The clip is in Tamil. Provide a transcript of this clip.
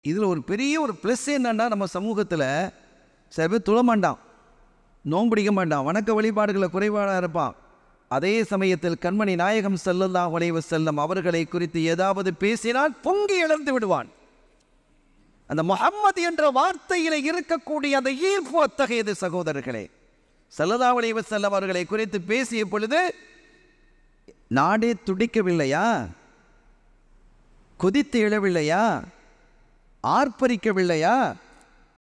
இதில் ஒரு பெரிய ஒரு ப்ளஸ் என்னன்னா நம்ம சமூகத்தில் சில பேர் துள மாட்டான் நோம்பிடிக்க மாட்டான் வணக்க வழிபாடுகளை குறைபாடாக இருப்பான் அதே சமயத்தில் கண்மணி நாயகம் ஸல்லல்லாஹு அலைஹி வஸல்லம் அவர்களை குறித்து ஏதாவது பேசினால் பொங்கி எழுந்து விடுவான் அந்த முஹம்மது என்ற வார்த்தையில் இருக்கக்கூடிய அந்த ஈர்ப்பு அத்தகையது சகோதரர்களே ஸல்லல்லாஹு அலைஹி வஸல்லம் அவர்களை குறித்து பேசிய பொழுது நாடே துடிக்கவில்லையா கொதித்து எழவில்லையா ஆர்ப்பரிக்கவில்லையா